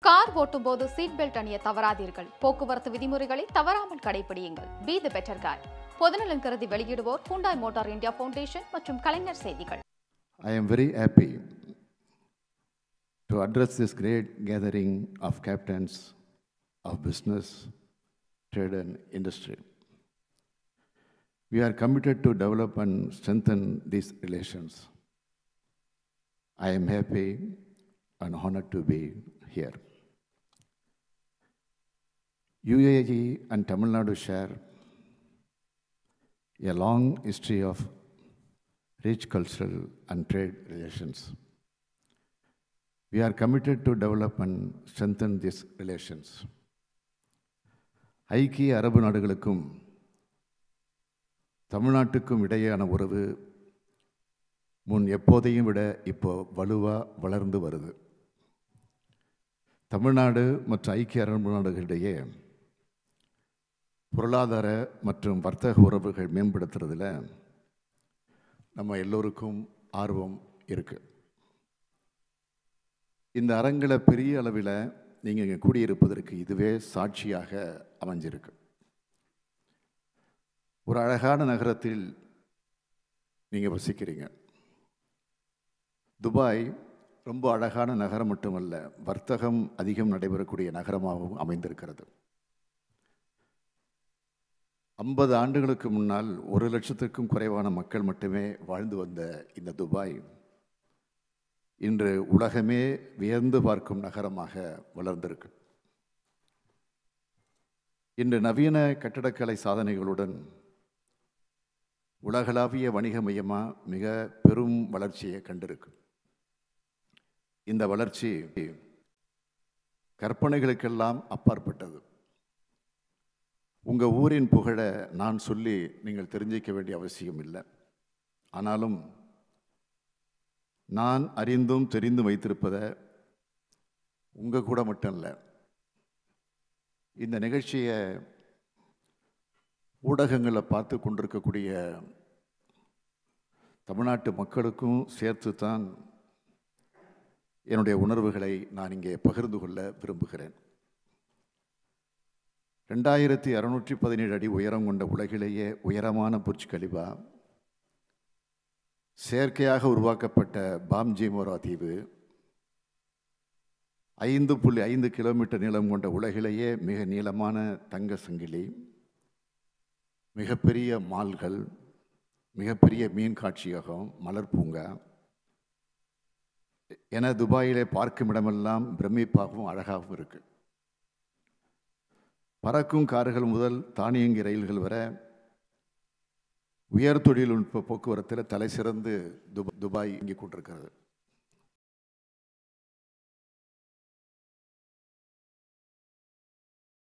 Car ஓட்டும்போது seat belt அணிய தவறாதீர்கள் போக்குவரத்து விதிமுறைகளை தவறாமல் கடைபிடியுங்கள் பி தி பெட்டர் காய் பொதுநலன் கருதி வெளியிடுவோர் ஹூண்டாய் மோட்டார் இந்தியா ஃபவுண்டேஷன் மற்றும் கலைஞர் செய்திகள் I am very happy to address this great gathering of captains of business, trade, and industry. We are committed to develop and strengthen these relations. I am happy and honored to be here. UAE and Tamil Nadu share a long history of rich cultural and trade relations. We are committed to develop and strengthen these relations. ஐக்கிய அரபு நாடுகளுக்கும் தமிழ்நாட்டுக்கும் இடையேயான உறவு முன் எப்போதையும் விட இப்போ வலுவாக வளர்ந்து வருது தமிழ்நாடு மற்றும் ஐக்கிய அரபு நாடுகளிடையே பொருளாதார மற்றும் வர்த்தக உறவுகள் மேம்படுத்துறதுல நம்ம எல்லோருக்கும் ஆர்வம் இருக்கு இந்த அரங்கில் பெரிய அளவில் நீங்கள் இங்கே கூடியிருப்பதற்கு இதுவே சாட்சியாக அமைஞ்சிருக்கு ஒரு அழகான நகரத்தில் நீங்கள் வசிக்கிறீங்க துபாய் ரொம்ப அழகான நகரம் மட்டுமல்ல வர்த்தகம் அதிகம் நடைபெறக்கூடிய நகரமாகவும் அமைந்திருக்கிறது ஐம்பது ஆண்டுகளுக்கு முன்னால் ஒரு லட்சத்திற்கும் குறைவான மக்கள் மட்டுமே வாழ்ந்து வந்த இந்த துபாய் இன்று உலகமே வியந்து பார்க்கும் நகரமாக வளர்ந்திருக்கு இன்று நவீன கட்டடக்கலை சாதனைகளுடன் உலகளாவிய வணிக மையமாக மிக பெரும் வளர்ச்சியை கண்டிருக்கு இந்த வளர்ச்சி கற்பனைகளுக்கெல்லாம் அப்பாற்பட்டது உங்கள் ஊரின் புகழை நான் சொல்லி நீங்கள் தெரிஞ்சிக்க வேண்டிய அவசியம் இல்லை ஆனாலும் நான் அறிந்தும் தெரிந்தும் வைத்திருப்பதை உங்கள் கூட மட்டும் இல்லை இந்த நிகழ்ச்சியை ஊடகங்களில் பார்த்து கொண்டிருக்கக்கூடிய தமிழ்நாட்டு மக்களுக்கும் சேர்த்து தான் என்னுடைய உணர்வுகளை நான் இங்கே பகிர்ந்து கொள்ள விரும்புகிறேன் ரெண்டாயிரத்தி அறுநூற்றி பதினேழு அடி உயரம் கொண்ட உலகிலேயே உயரமான புர்ஜ் கலிபா செயற்கையாக உருவாக்கப்பட்ட பாம்ஜிமோரா தீவு ஐந்து புள்ளி ஐந்து கிலோமீட்டர் நீளம் கொண்ட உலகிலேயே மிக நீளமான தங்க சங்கிலி மிகப்பெரிய மால்கள் மிகப்பெரிய மீன் காட்சியகம் மலர் பூங்கா என துபாயிலே பார்க்கும் இடமெல்லாம் பிரமிப்பாகவும் அழகாகவும் இருக்கு பறக்கும் கார்கள் முதல் தானியங்கி ரயில்கள் வரை உயர் தொழில்நுட்ப போக்குவரத்தில் தலை சிறந்து துப துபாய் இங்கே கொண்டிருக்கிறது